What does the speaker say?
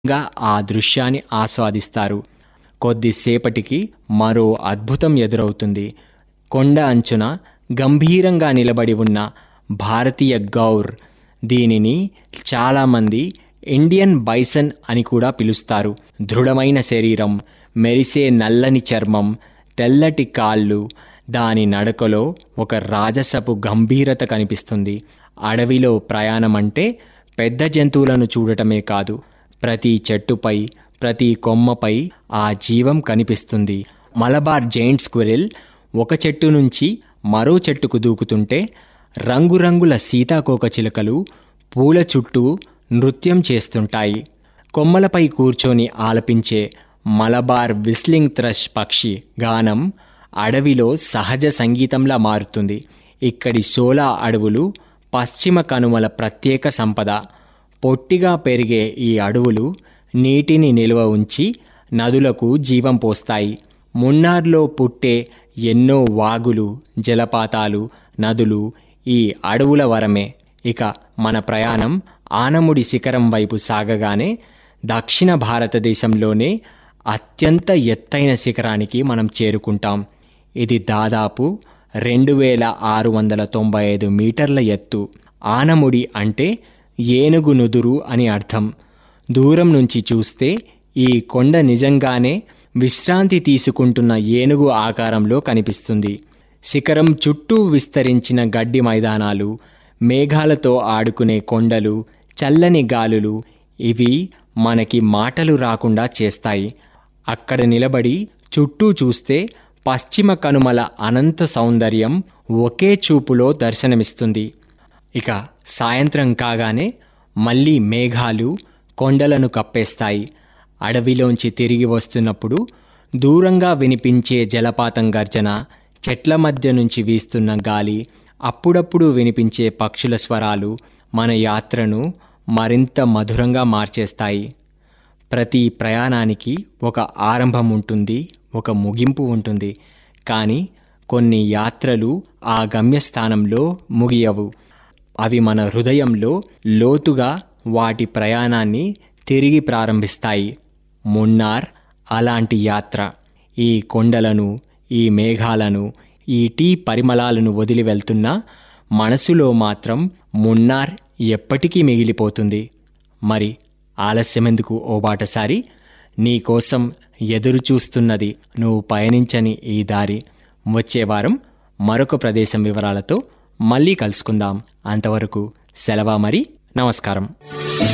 గా ఆ దృశ్యాన్ని ఆస్వాదిస్తారు కొద్దిసేపటికి మరో అద్భుతం ఎదురవుతుంది కొండ అంచున గంభీరంగా నిలబడి ఉన్న భారతీయ గౌర్ దీనిని చాలామంది ఇండియన్ బైసన్ అని కూడా పిలుస్తారు దృఢమైన శరీరం మెరిసే నల్లని చర్మం తెల్లటి కాళ్ళు దాని నడకలో ఒక రాజసపు గంభీరత కనిపిస్తుంది అడవిలో ప్రయాణం అంటే పెద్ద జంతువులను చూడటమే కాదు ప్రతి చెట్టుపై ప్రతి కొమ్మపై ఆ జీవం కనిపిస్తుంది మలబార్ జైంట్ స్క్విరిల్ ఒక చెట్టు నుంచి మరో చెట్టుకు దూకుతుంటే రంగురంగుల సీతాకోకచిలుకలు పూల చుట్టూ నృత్యం చేస్తుంటాయి కొమ్మలపై కూర్చొని ఆలపించే మలబార్ విస్లింగ్ థ్రష్ పక్షి గానం అడవిలో సహజ సంగీతంలా మారుతుంది ఇక్కడి షోలా అడవులు పశ్చిమ కనుమల ప్రత్యేక సంపద పొట్టిగా పెరిగే ఈ అడవులు నీటిని నిల్వ ఉంచి నదులకు జీవం పోస్తాయి మున్నార్లో పుట్టే ఎన్నో వాగులు జలపాతాలు నదులు ఈ అడవుల వరమే ఇక మన ప్రయాణం ఆనముడి శిఖరం వైపు సాగగానే దక్షిణ భారతదేశంలోనే అత్యంత ఎత్తైన శిఖరానికి మనం చేరుకుంటాం ఇది దాదాపు రెండు వేల ఆరు వందల తొంభై ఐదు మీటర్ల ఎత్తు ఆనముడి అంటే ఏనుగు నుదురు అని అర్థం దూరం నుంచి చూస్తే ఈ కొండ నిజంగానే విశ్రాంతి తీసుకుంటున్న ఏనుగు ఆకారంలో కనిపిస్తుంది శిఖరం చుట్టూ విస్తరించిన గడ్డి మైదానాలు మేఘాలతో ఆడుకునే కొండలు చల్లని గాలులు ఇవి మనకి మాటలు రాకుండా చేస్తాయి అక్కడ నిలబడి చుట్టూ చూస్తే పశ్చిమ కనుమల అనంత సౌందర్యం ఒకే చూపులో దర్శనమిస్తుంది ఇక సాయంత్రం కాగానే మళ్ళీ మేఘాలు కొండలను కప్పేస్తాయి అడవిలోంచి తిరిగి వస్తున్నప్పుడు దూరంగా వినిపించే జలపాతం గర్జన చెట్ల మధ్య నుంచి వీస్తున్న గాలి అప్పుడప్పుడు వినిపించే పక్షుల స్వరాలు మన యాత్రను మరింత మధురంగా మార్చేస్తాయి ప్రతి ప్రయాణానికి ఒక ఆరంభం ఉంటుంది ఒక ముగింపు ఉంటుంది కానీ కొన్ని యాత్రలు ఆ గమ్యస్థానంలో ముగియవు అవి మన హృదయంలో లోతుగా వాటి ప్రయాణాన్ని తిరిగి ప్రారంభిస్తాయి మున్నార్ అలాంటి యాత్ర ఈ కొండలను ఈ మేఘాలను ఈ టీ పరిమళాలను వదిలి వెళ్తున్నా మనసులో మాత్రం మున్నార్ ఎప్పటికీ మిగిలిపోతుంది మరి ఆలస్యమెందుకు ఓ బాటసారి నీకోసం ఎదురు చూస్తున్నది నువ్వు పయనించని ఈ దారి వచ్చే వారం మరొక ప్రదేశం వివరాలతో మళ్ళీ కలుసుకుందాం అంతవరకు సెలవా మరి నమస్కారం